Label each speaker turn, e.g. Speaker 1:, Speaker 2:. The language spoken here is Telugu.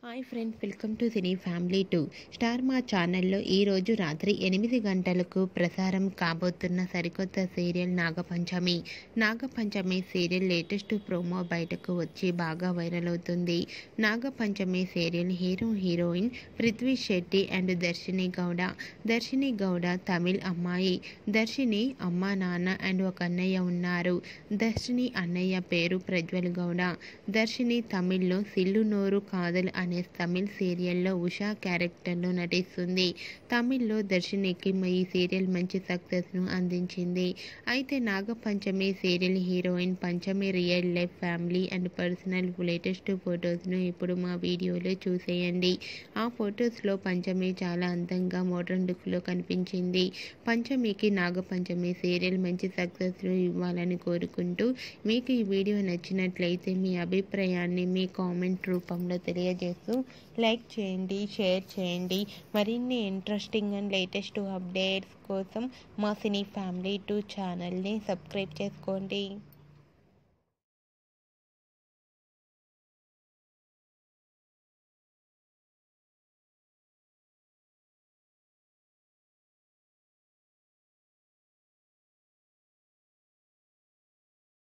Speaker 1: hi friends welcome to cine family two star మా ఛానల్లో ఈరోజు రాత్రి ఎనిమిది గంటలకు ప్రసారం కాబోతున్న సరికొత్త serial Nagapanchami Nagapanchami serial latest promo బయటకు వచ్చి బాగా వైరల్ అవుతుంది Nagapanchami serial hero heroine Prithvi Shetty and Darshini Gowda Darshini Gowda Tamil అమ్మాయి దర్శిని అమ్మ నాన్న అండ్ ఒక అన్నయ్య ఉన్నారు దర్శిని అన్నయ్య పేరు ప్రజ్వల్ గౌడ దర్శిని తమిళ్లో సిల్లు నోరు కాదల్ అనే తమిళ్ సీరియల్లో ఉషా క్యారెక్టర్లో నటిస్తుంది తమిళ్లో దర్శినికి ఈ సీరియల్ మంచి సక్సెస్ను అందించింది అయితే Nagapanchami serial heroine Panchami real life family and personal latest ఫొటోస్ను ఇప్పుడు మా వీడియోలో చూసేయండి ఆ ఫొటోస్లో పంచమి చాలా అందంగా మోడర్న్ లుక్లో కనిపించింది పంచమికి నాగపంచమి సీరియల్ మంచి సక్సెస్ ఇవ్వాలని కోరుకుంటూ మీకు ఈ వీడియో నచ్చినట్లయితే మీ అభిప్రాయాన్ని మీ కామెంట్ రూపంలో తెలియజేస్తూ లైక్ చేయండి షేర్ చేయండి మరిన్ని ఇంట్రెస్టింగ్ అండ్ లేటెస్ట్ అప్డేట్స్ కోసం మా సినీ ఫ్యామిలీ టూ ఛానల్ని సబ్స్క్రైబ్ చేసుకోండి